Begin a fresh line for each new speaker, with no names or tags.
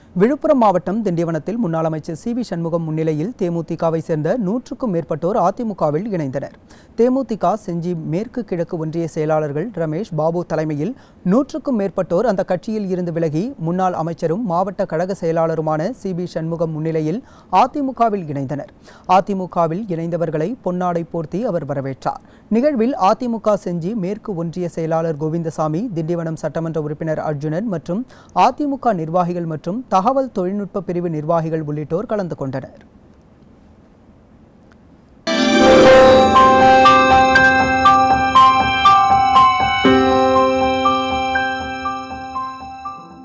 விழுப்புரம் மாவட்டம் திண்டிவனத்தில் முன்னாள் அமைச்சர் சி வி சண்முகம் முன்னிலையில் தேமுதிகவை சேர்ந்த நூற்றுக்கும் மேற்பட்டோர் அதிமுகவில் இணைந்தனர் தேமுதிக செஞ்சி மேற்கு கிழக்கு ஒன்றிய செயலாளர்கள் ரமேஷ் பாபு தலைமையில் நூற்றுக்கும் மேற்பட்டோர் அந்த கட்சியில் இருந்து விலகி முன்னாள் அமைச்சரும் மாவட்ட கழக செயலாளருமான சி பி சண்முகம் முன்னிலையில் அதிமுகவில் இணைந்தனர் அதிமுகவில் இணைந்தவர்களை பொன்னாடை போர்த்தி அவர் வரவேற்றார் நிகழ்வில் அதிமுக செஞ்சி மேற்கு ஒன்றிய செயலாளர் கோவிந்தசாமி திண்டிவனம் சட்டமன்ற உறுப்பினர் அர்ஜுனன் மற்றும் அதிமுக நிர்வாகிகள் மற்றும் தகவல் தொழில்நுட்ப பிரிவு நிர்வாகிகள் உள்ளிட்டோர் கலந்து கொண்டனர்